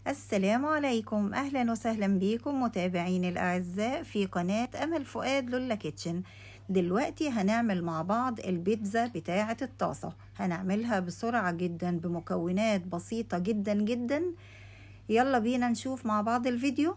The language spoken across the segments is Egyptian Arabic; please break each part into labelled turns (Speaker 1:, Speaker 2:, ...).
Speaker 1: السلام عليكم أهلا وسهلا بكم متابعين الأعزاء في قناة أمل فؤاد لولا كيتشن دلوقتي هنعمل مع بعض البيتزا بتاعة الطاسة هنعملها بسرعة جدا بمكونات بسيطة جدا جدا يلا بينا نشوف مع بعض الفيديو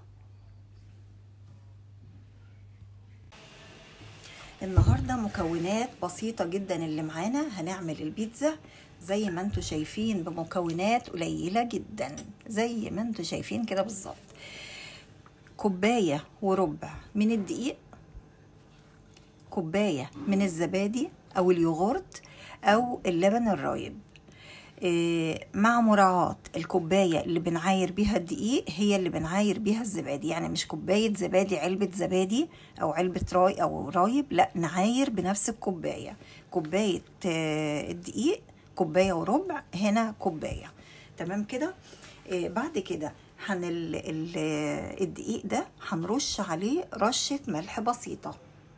Speaker 1: النهاردة مكونات بسيطة جدا اللي معانا هنعمل البيتزا زي ما انتوا شايفين بمكونات قليلة جدا زي ما انتوا شايفين كده بالظبط كوباية وربع من الدقيق كوباية من الزبادي أو اليوغورت أو اللبن الرايب مع مراعاة الكوباية اللي بنعاير بيها الدقيق هي اللي بنعاير بيها الزبادي يعني مش كوباية زبادي علبة زبادي أو علبة راي أو رايب لا نعاير بنفس الكوباية كوباية الدقيق كوباية وربع هنا كوباية تمام كده بعد كده هن الدقيق ده هنرش عليه رشة ملح بسيطة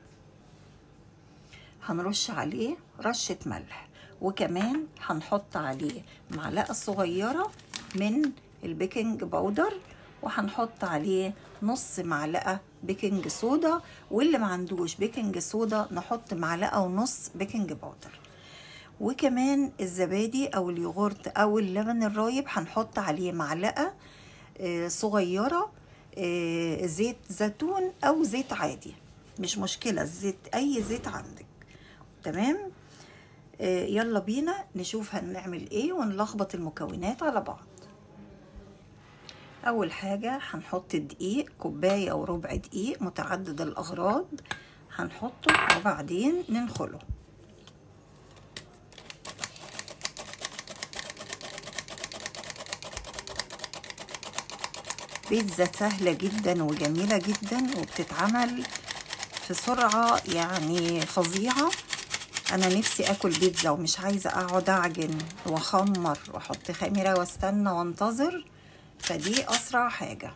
Speaker 1: هنرش عليه رشة ملح وكمان هنحط عليه معلقة صغيرة من البيكنج باودر وهنحط عليه نص معلقة بيكنج صودا واللي ما عندوش بيكنج صودا نحط معلقة ونص بيكنج باودر وكمان الزبادي او اليوغورت او اللبن الرايب هنحط عليه معلقة صغيرة زيت زيتون او زيت عادي مش مشكلة الزيت اي زيت عندك تمام يلا بينا نشوف هنعمل ايه ونلخبط المكونات على بعض اول حاجة هنحط الدقيق كوباية او ربع دقيق متعدد الاغراض هنحطه وبعدين ننخله بيتزا سهلة جدا وجميلة جدا وبتتعمل في سرعة يعني فظيعة انا نفسي اكل بيتزا ومش عايزه اقعد اعجن واخمر واحط خميره واستنى وانتظر فدي اسرع حاجه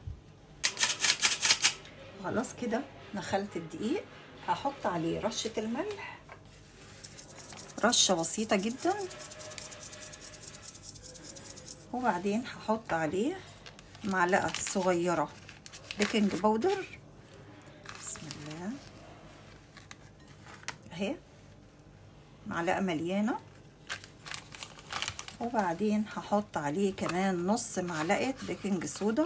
Speaker 1: خلاص كده نخلت الدقيق هحط عليه رشه الملح رشه بسيطه جدا وبعدين هحط عليه معلقه صغيره بيكنج باودر بسم الله اهي معلقة مليانة وبعدين هحط عليه كمان نص معلقة بيكنج صودا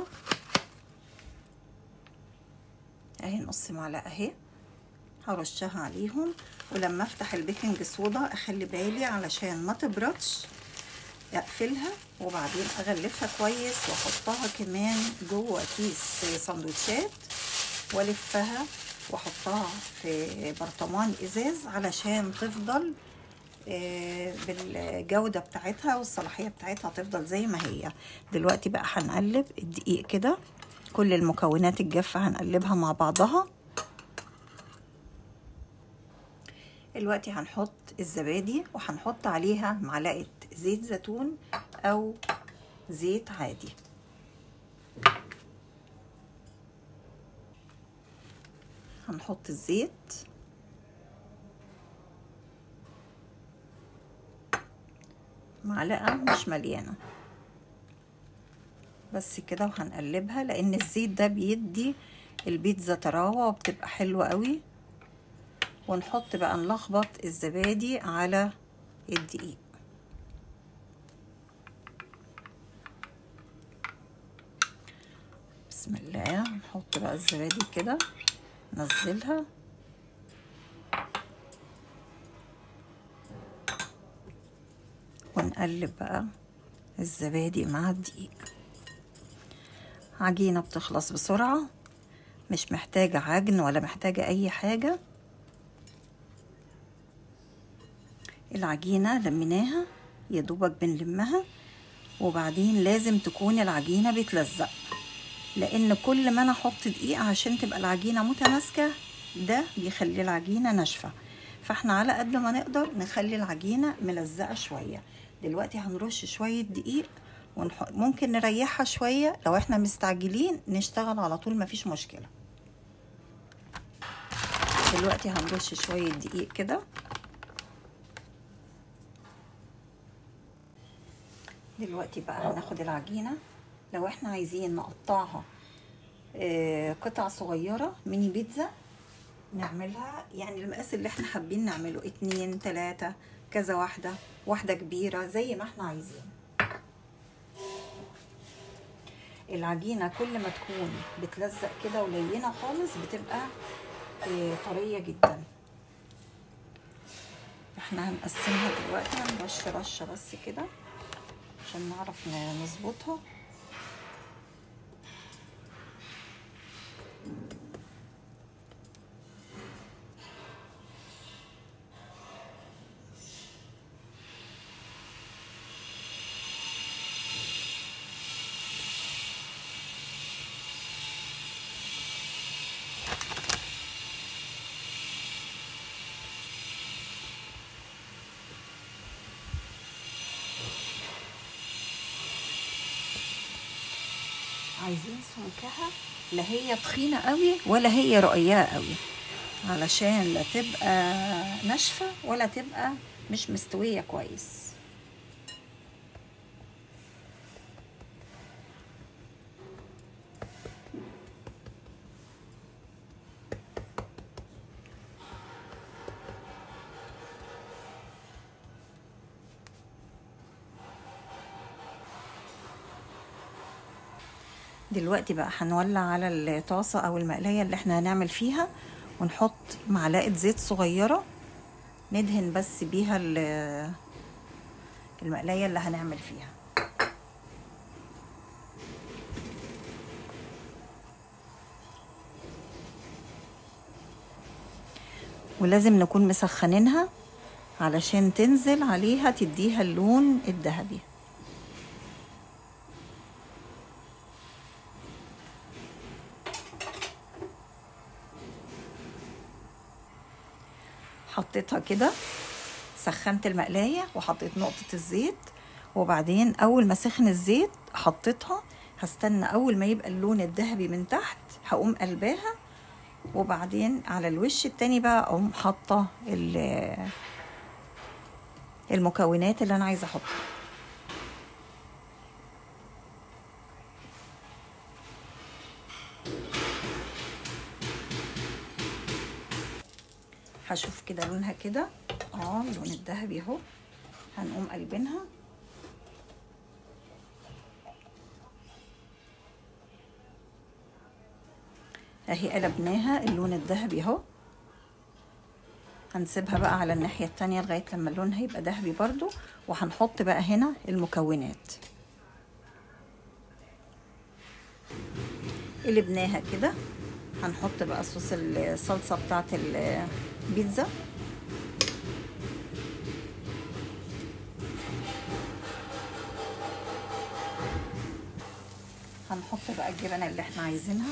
Speaker 1: اهي نص معلقة اهي هرشها عليهم ولما افتح البيكنج صودا اخلي بالي علشان ما تبردش اقفلها وبعدين اغلفها كويس واحطها كمان جوه كيس سندوتشات والفها واحطها في برطمان ازاز علشان تفضل بالجودة بتاعتها والصلاحية بتاعتها تفضل زي ما هي دلوقتي بقى هنقلب الدقيق كده كل المكونات الجافة هنقلبها مع بعضها دلوقتي هنحط الزبادي وهنحط عليها معلقة زيت زيتون او زيت عادي هنحط الزيت معلقة مش مليانة بس كده وهنقلبها لان الزيت ده بيدي البيتزا طراوة وبتبقى حلوة قوي ونحط بقى نلخبط الزبادي على الدقيق بسم الله نحط بقى الزبادي كده نزلها ونقلب بقى الزبادي مع الدقيق عجينة بتخلص بسرعة مش محتاجة عجن ولا محتاجة أي حاجة العجينة لميناها يا دوبك بنلمها وبعدين لازم تكون العجينة بتلزق لان كل ما انا احط دقيق عشان تبقى العجينه متماسكه ده بيخلي العجينه ناشفه فاحنا على قد ما نقدر نخلي العجينه ملزقه شويه دلوقتي هنرش شويه دقيق ونحط ممكن نريحها شويه لو احنا مستعجلين نشتغل على طول مفيش مشكله دلوقتي هنرش شويه دقيق كده دلوقتي بقى هناخد العجينه لو احنا عايزين نقطعها آه، قطع صغيرة ميني بيتزا نعملها يعني المقاس اللي احنا حابين نعمله اتنين تلاتة كذا واحدة واحدة كبيرة زي ما احنا عايزين العجينة كل ما تكون بتلزق كده ولينة خالص بتبقى آه، طرية جدا احنا هنقسمها دلوقتي هنرش رشة بس كده عشان نعرف نظبطها عايزين سمكها لا هي تخينة قوي ولا هي رقيقة قوي علشان لا تبقى ناشفة ولا تبقى مش مستوية كويس دلوقتي بقى هنولع على الطاسة أو المقلاية اللي احنا هنعمل فيها ونحط معلقة زيت صغيرة ندهن بس بيها ال- المقلاية اللي هنعمل فيها ولازم نكون مسخنينها علشان تنزل عليها تديها اللون الذهبي حطيتها كده سخنت المقلاية وحطيت نقطة الزيت وبعدين أول ما سخن الزيت حطيتها هستنى أول ما يبقى اللون الذهبي من تحت هقوم قلباها وبعدين على الوش التاني بقى أقوم حاطة ال- المكونات اللي أنا عايزة أحطها هشوف كده لونها كده اه اللون الذهبي اهو هنقوم قلبينها اهي قلبناها اللون الذهبي اهو هنسيبها بقى على الناحية التانية لغاية لما لونها يبقى ذهبي برضو وهنحط بقى هنا المكونات قلبناها كده هنحط بقى صوص الصلصة بتاعت البيتزا هنحط بقى الجبنة اللي احنا عايزينها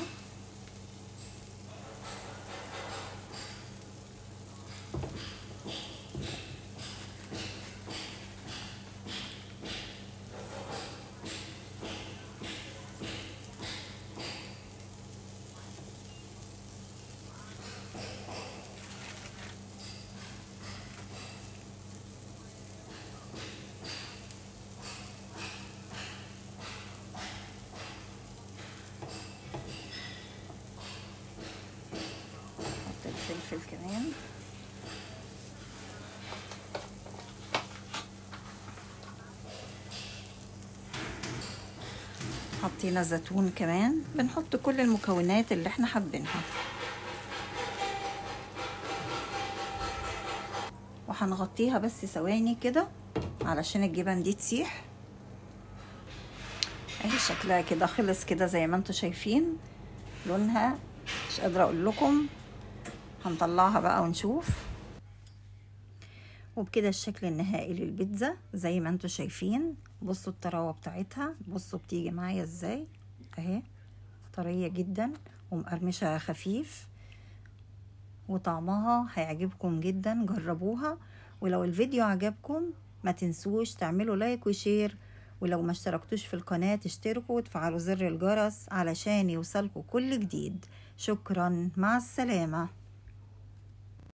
Speaker 1: نحط الفلفل كمان حطينا زيتون كمان بنحط كل المكونات اللي احنا حابينها وهنغطيها بس ثواني كده علشان الجبن دي تسيح اهي شكلها كده خلص كده زي ما انتوا شايفين لونها مش قادرة اقول لكم هنطلعها بقى ونشوف وبكده الشكل النهائي للبيتزا زي ما انتوا شايفين بصوا الطراوة بتاعتها بصوا بتيجي معايا ازاي اهي طرية جدا ومقرمشة خفيف وطعمها هيعجبكم جدا جربوها ولو الفيديو عجبكم ما تنسوش تعملوا لايك وشير ولو ما اشتركتوش في القناة تشتركوا وتفعلوا زر الجرس علشان يوصلكوا كل جديد شكرا مع السلامة